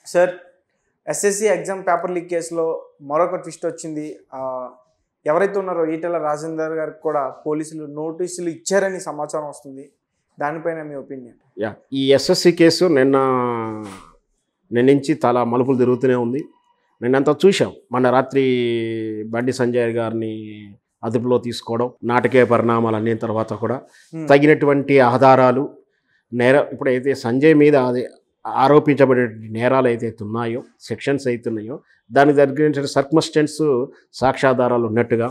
sir SSC exam paper leak కేసులో మరొక twist వచ్చింది ఆ, ఎవరైతే ఉన్నారో ఈటెల రాజేందర్ గారికి కూడా పోలీసులు నోటీసులు ఇచ్చారని సమాచారం వస్తుంది దానిపైన మీ ఒపీనియన్ యా ఈ ఎస్ఎస్సి కేసు నిన్న నిన్న నుంచి చాలా మలుపులు తిరుగుతూనే ఉంది నిన్నంతా చూసాం మన రాత్రి బండి సంజయ్ గారిని అదుపులో తీసుకోవడం నాటకీయ పరిణామాలు అన్ని తర్వాత కూడా తగినటువంటి ఆధారాలు నేర ఇప్పుడైతే సంజయ్ మీద అది ఆరోపించబడే నేరాలు అయితే ఉన్నాయో సెక్షన్స్ అయితే ఉన్నాయో దానికి తగిన సర్కమస్టెన్స్ సాక్ష్యాధారాలు ఉన్నట్టుగా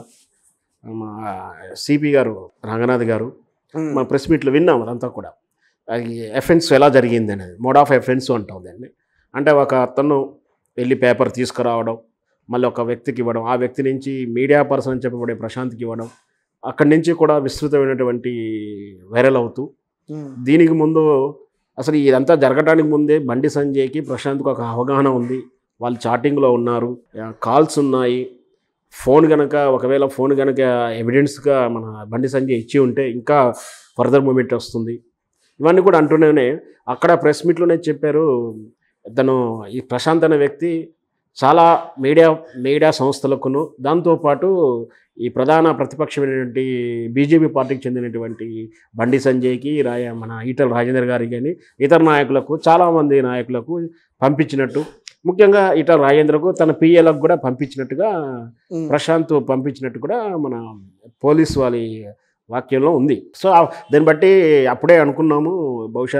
మా సిపి గారు రంగనాథ్ గారు మా ప్రెస్ మీట్లో విన్నాం అదంతా కూడా అది ఎఫెన్స్ ఎలా జరిగింది అనేది మోడ్ ఆఫ్ ఎఫెన్స్ అంటాం దాన్ని అంటే ఒక అతను వెళ్ళి పేపర్ తీసుకురావడం మళ్ళీ ఒక వ్యక్తికి ఇవ్వడం ఆ వ్యక్తి నుంచి మీడియా పర్సన్ అని చెప్పబడే ప్రశాంత్కి ఇవ్వడం అక్కడి నుంచి కూడా విస్తృతమైనటువంటి వైరల్ అవుతూ దీనికి ముందు అసలు ఇదంతా జరగడానికి ముందే బండి సంజయ్కి ప్రశాంత్కి ఒక అవగాహన ఉంది వాళ్ళు చాటింగ్లో ఉన్నారు కాల్స్ ఉన్నాయి ఫోన్ కనుక ఒకవేళ ఫోన్ కనుక ఎవిడెన్స్గా మన బండి సంజయ్ ఇచ్చి ఉంటే ఇంకా ఫర్దర్ మూమెంట్ వస్తుంది ఇవన్నీ కూడా అంటూనే అక్కడ ప్రెస్ మీట్లోనే చెప్పారు తను ఈ ప్రశాంత్ అనే వ్యక్తి చాలా మీడియా మీడియా సంస్థలకును దాంతోపాటు ఈ ప్రధాన ప్రతిపక్షమైనటువంటి బీజేపీ పార్టీకి చెందినటువంటి బండి సంజయ్కి రాయ మన ఈటల రాజేందర్ గారికి కానీ ఇతర నాయకులకు చాలామంది నాయకులకు పంపించినట్టు ముఖ్యంగా ఈటల రాజేంద్రకు తన పిఏలకు కూడా పంపించినట్టుగా ప్రశాంత్ పంపించినట్టు కూడా మన పోలీస్ వాళ్ళ వాక్యంలో ఉంది సో ఆ- దాన్ని బట్టి అప్పుడే అనుకున్నాము బహుశా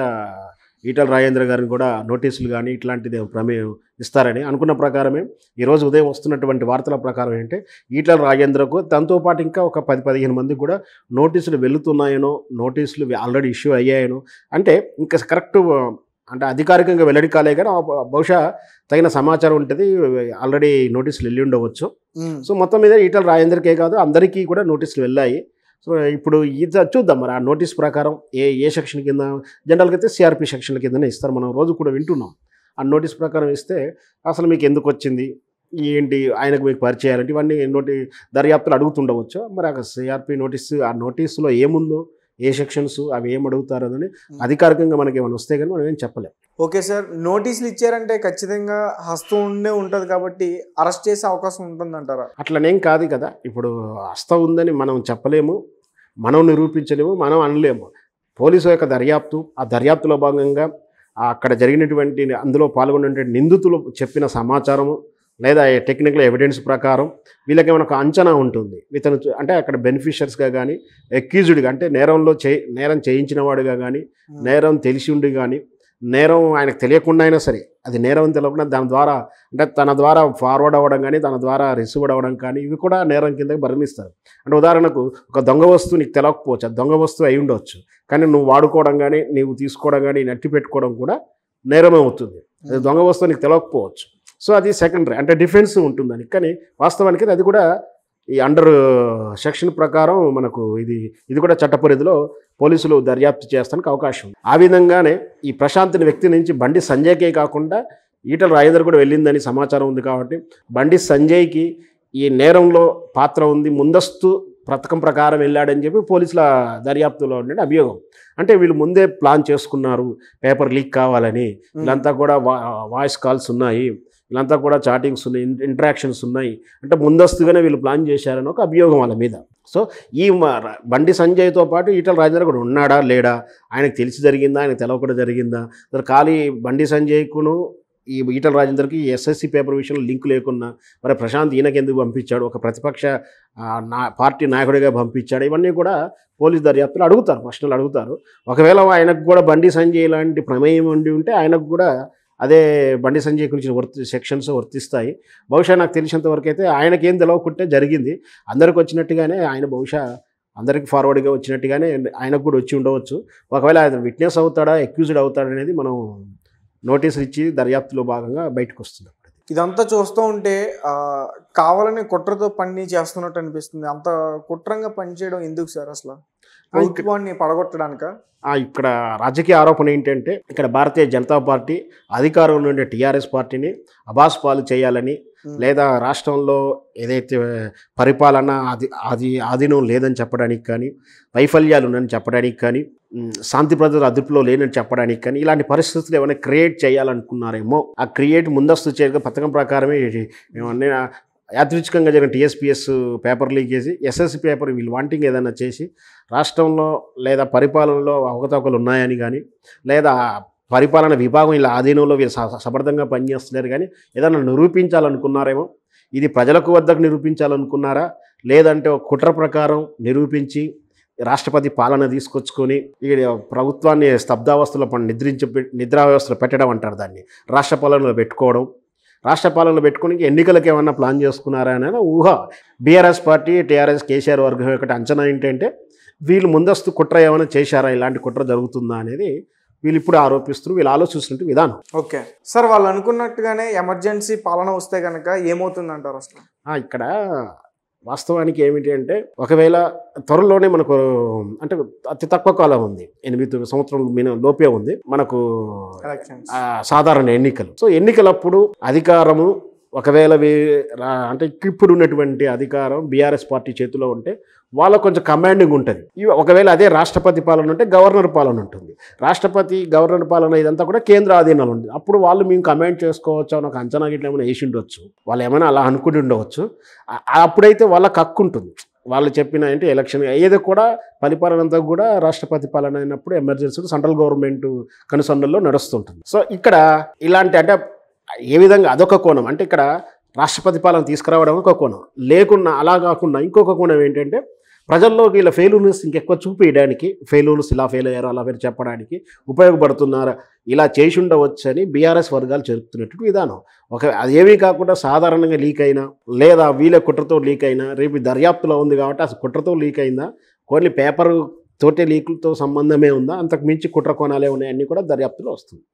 ఈటల రాజేంద్ర గారిని కూడా నోటీసులు కానీ ఇట్లాంటిది ప్రమేయం ఇస్తారని అనుకున్న ప్రకారమే ఈరోజు ఉదయం వస్తున్నటువంటి వార్తల ప్రకారం ఏంటంటే ఈటల రాజేంద్రకు తనతో పాటు ఇంకా ఒక పది పదిహేను మందికి కూడా నోటీసులు వెళుతున్నాయనో నోటీసులు ఆల్రెడీ ఇష్యూ అయ్యాయనో అంటే ఇంకా కరెక్ట్ అంటే అధికారికంగా వెల్లడి కాలే కానీ ఆ బహుశా తగిన సమాచారం ఉంటుంది ఆల్రెడీ నోటీసులు వెళ్ళి ఉండవచ్చు సో మొత్తం మీద ఈటల రాజేందర్కే కాదు అందరికీ కూడా నోటీసులు వెళ్ళాయి సో ఇప్పుడు ఇది చూద్దాం మరి ఆ నోటీస్ ప్రకారం ఏ ఏ సెక్షన్ కింద జనరల్గా అయితే సిఆర్పి సెక్షన్ల కిందనే ఇస్తారు మనం రోజు కూడా వింటున్నాం ఆ నోటీస్ ప్రకారం ఇస్తే అసలు మీకు ఎందుకు వచ్చింది ఏంటి ఆయనకు మీకు పరిచయాలంటే ఇవన్నీ నోటి దర్యాప్తులు అడుగుతుండవచ్చు మరి ఆ సిఆర్పి నోటీస్ ఆ నోటీసులో ఏముందో ఏ సెక్షన్స్ అవి ఏం అడుగుతారో అని అధికారికంగా మనకి ఏమైనా వస్తే కానీ మనం ఏం చెప్పలేం ఓకే సార్ నోటీసులు ఇచ్చారంటే ఖచ్చితంగా హస్తం ఉండే ఉంటుంది కాబట్టి అరెస్ట్ చేసే అవకాశం ఉంటుందంటారా అట్లనేం కాదు కదా ఇప్పుడు హస్తం ఉందని మనం చెప్పలేము మనం నిరూపించలేము మనం అనలేము పోలీసు యొక్క దర్యాప్తు ఆ దర్యాప్తులో భాగంగా ఆ అక్కడ జరిగినటువంటి అందులో పాల్గొన్నటువంటి నిందితులు చెప్పిన సమాచారము లేదా టెక్నికల్ ఎవిడెన్స్ ప్రకారం వీళ్ళకి ఏమైనా ఒక అంచనా ఉంటుంది ఇతను చూ- అంటే అక్కడ బెనిఫిషియర్స్గా కానీ ఎక్యూజ్డ్గా అంటే నేరంలో చే నేరం చేయించిన వాడుగా కానీ నేరం తెలిసి ఉండి కానీ నేరం ఆయనకు తెలియకుండా అయినా సరే అది నేరం అని తెలియకుండా దాని ద్వారా అంటే తన ద్వారా ఫార్వర్డ్ అవ్వడం కానీ తన ద్వారా రిసీవ్డ్ అవ్వడం కానీ ఇవి కూడా నేరం కింద పరిగణిస్తారు అంటే ఉదాహరణకు ఒక దొంగ వస్తువు నీకు తెలియకపోవచ్చు అది దొంగ వస్తువు అయి ఉండవచ్చు కానీ నువ్వు వాడుకోవడం కానీ నీవు తీసుకోవడం కానీ నట్టి పెట్టుకోవడం కూడా నేరమే అవుతుంది అది దొంగ వస్తువు నీకు తెలియకపోవచ్చు సో అది సెకండరీ అంటే డిఫెన్స్ ఉంటుందని కానీ వాస్తవానికి అది కూడా ఈ అండర్ సెక్షన్ ప్రకారం మనకు ఇది ఇది కూడా చట్ట పరిధిలో పోలీసులు దర్యాప్తు చేస్తానికి అవకాశం ఉంది ఆ విధంగానే ఈ ప్రశాంత్ అనే వ్యక్తి నుంచి బండి సంజయ్కే కాకుండా ఈటల రాజేందర్ కూడా వెళ్ళిందని సమాచారం ఉంది కాబట్టి బండి సంజయ్కి ఈ నేరంలో పాత్ర ఉంది ముందస్తు పథకం ప్రకారం వెళ్ళాడని చెప్పి పోలీసుల దర్యాప్తులో ఉండే అభియోగం అంటే వీళ్ళు ముందే ప్లాన్ చేసుకున్నారు పేపర్ లీక్ కావాలని వీళ్ళంతా కూడా వా వాయిస్ కాల్స్ ఉన్నాయి వీళ్ళంతా కూడా చాటింగ్స్ ఉన్నాయి ఇంటరాక్షన్స్ ఉన్నాయి అంటే ముందస్తుగానే వీళ్ళు ప్లాన్ చేశారని ఒక అభియోగం వాళ్ళ మీద సో ఈ మ- ర- బండి సంజయ్తో పాటు ఈటల రాజేంద్ర కూడా ఉన్నాడా లేడా ఆయనకు తెలిసి జరిగిందా ఆయనకు తెలవకుండా జరిగిందా అసలు ఖాళీ బండి సంజయ్కును ఈ ఈటల రాజేందర్కి ఎస్ఎస్సి పేపర్ విషయంలో లింక్ లేకున్నా మరి ప్రశాంత్ ఈయనకి ఎందుకు పంపించాడు ఒక ప్రతిపక్ష ఆ, నా పార్టీ నాయకుడిగా పంపించాడు ఇవన్నీ కూడా పోలీస్ దర్యాప్తులు అడుగుతారు ప్రశ్నలు అడుగుతారు ఒకవేళ ఆయనకు కూడా బండి సంజయ్ లాంటి ప్రమేయం ఉండి ఉంటే ఆయనకు కూడా అదే బండి సంజయ్ గురించి వర్తి సెక్షన్స్ వర్తిస్తాయి బహుశా నాకు తెలిసినంత వరకు అయితే ఆయనకేం తెలవకుంటే జరిగింది అందరికి వచ్చినట్టుగానే ఆయన బహుశా అందరికి ఫార్వర్డ్గా వచ్చినట్టుగానే ఆయనకు కూడా వచ్చి ఉండవచ్చు ఒకవేళ ఆయన విట్నెస్ అవుతాడా ఎక్యూజ్డ్ అవుతాడా అనేది మనం నోటీసులు ఇచ్చి దర్యాప్తులో భాగంగా బయటకు వస్తుంది ఇదంతా చూస్తూ ఉంటే ఆ, కావాలని కుట్రతో పని చేస్తున్నట్టు అనిపిస్తుంది అంత కుట్రంగా పనిచేయడం ఎందుకు సార్ అసలు ప్రభుత్వాన్ని పడగొట్టడానిక ఆ, ఇక్కడ రాజకీయ ఆరోపణ ఏంటంటే ఇక్కడ భారతీయ జనతా పార్టీ అధికారంలో ఉండే టీఆర్ఎస్ పార్టీని అబాస్ పాలు చేయాలని లేదా రాష్ట్రంలో ఏదైతే పరిపాలన అది అది ఆధీనం లేదని చెప్పడానికి కానీ వైఫల్యాలు ఉన్నాయని చెప్పడానికి కానీ మ్, శాంతి భద్రతలు అదుపులో లేనని చెప్పడానికి కానీ ఇలాంటి పరిస్థితులు ఏమైనా క్రియేట్ చేయాలనుకున్నారేమో ఆ క్రియేట్ ముందస్తు చేయగా పథకం ప్రకారమే ఏమన్నా యాదృచ్ఛికంగా జరిగిన టీఎస్పీఎస్ పేపర్ లీక్ చేసి ఎస్ఎస్సి పేపర్ వీళ్ళు వాంటింగ్ ఏదైనా చేసి రాష్ట్రంలో లేదా పరిపాలనలో అవకతవకలు ఉన్నాయని కానీ లేదా పరిపాలన విభాగం ఇలా ఆధీనంలో వీళ్ళు స- సమర్థంగా పనిచేస్తున్నారు కానీ ఏదైనా నిరూపించాలనుకున్నారేమో ఇది ప్రజలకు వద్దకు నిరూపించాలనుకున్నారా లేదంటే ఒక కుట్ర ప్రకారం నిరూపించి రాష్ట్రపతి పాలన తీసుకొచ్చుకొని ఈ ప్రభుత్వాన్ని స్తబ్దావస్థలో పని నిద్రించి నిద్రావ్యవస్థలో పెట్టడం అంటారు దాన్ని రాష్ట్ర పాలనలో పెట్టుకోవడం రాష్ట్ర పాలనలో పెట్టుకుని ఎన్నికలకు ఏమన్నా ప్లాన్ చేసుకున్నారా అనేది ఊహ బీఆర్ఎస్ పార్టీ టీఆర్ఎస్ కేసీఆర్ వర్గం యొక్క అంచనా ఏంటంటే వీళ్ళు ముందస్తు కుట్ర ఏమైనా చేశారా ఇలాంటి కుట్ర జరుగుతుందా అనేది వీళ్ళు ఇప్పుడు ఆరోపిస్తున్నారు వీళ్ళు ఆలోచిస్తున్నట్టు విధానం ఓకే సార్ వాళ్ళు అనుకున్నట్టుగానే ఎమర్జెన్సీ పాలన వస్తే కనుక ఏమవుతుంది అంటారు అసలు ఆ, ఇక్కడ వాస్తవానికి ఏమిటి అంటే ఒకవేళ త్వరలోనే మనకు అంటే అతి తక్కువ కాలం ఉంది ఎనిమిది తొమ్మిది సంవత్సరాల మినిమం లోపే ఉంది మనకు ఎలక్షన్స్ ఆ, సాధారణ ఎన్నికలు సో ఎన్నికలప్పుడు అధికారము ఒకవేళ వే- రా- అంటే ఇప్పుడు ఉన్నటువంటి అధికారం బీఆర్ఎస్ పార్టీ చేతిలో ఉంటే వాళ్ళకు కొంచెం కమాండింగ్ ఉంటుంది ఇవి ఒకవేళ అదే రాష్ట్రపతి పాలన ఉంటే గవర్నర్ పాలన ఉంటుంది రాష్ట్రపతి గవర్నర్ పాలన ఇదంతా కూడా కేంద్ర ఆధీనంలో ఉంటుంది అప్పుడు వాళ్ళు మేము కమాండ్ చేసుకోవచ్చు అని ఒక అంచనా గిట్ల ఏమైనా వేసి ఉండొచ్చు వాళ్ళు ఏమైనా అలా అనుకుని ఉండవచ్చు ఆ- అప్పుడైతే వాళ్ళకి హక్కు ఉంటుంది వాళ్ళు చెప్పిన ఏంటి ఎలక్షన్ ఏది కూడా పరిపాలన అంతా కూడా రాష్ట్రపతి పాలన అయినప్పుడు ఎమర్జెన్సీ సెంట్రల్ గవర్నమెంట్ కనుసన్నల్లో నడుస్తుంటుంది సో ఇక్కడ ఇలాంటి అంటే ఏ విధంగా అదొక కోణం అంటే ఇక్కడ రాష్ట్రపతి పాలన తీసుకురావడం ఒక కోణం లేకున్నా అలా కాకుండా ఇంకొక కోణం ఏంటంటే ప్రజల్లో వీళ్ళ ఫెయిల్యూర్నెస్ ఇంకెక్కువ చూపించడానికి ఫెయిల్యూర్స్ ఇలా ఫెయిల్ అయ్యారు అలా ఫెయిల్ చెప్పడానికి ఉపయోగపడుతున్నారు ఇలా చేసి ఉండవచ్చు అని బీఆర్ఎస్ వర్గాలు చెప్తున్నట్టు విధానం ఒక అదేమీ కాకుండా సాధారణంగా లీక్ అయినా లేదా వీళ్ళ కుట్రతో లీక్ అయినా రేపు దర్యాప్తులో ఉంది కాబట్టి అసలు కుట్రతో లీక్ అయిందా కొన్ని పేపర్ తోటే లీకులతో సంబంధమే ఉందా అంతకు మించి కుట్ర కోణాలే ఉన్నాయన్నీ కూడా దర్యాప్తులో వస్తుంది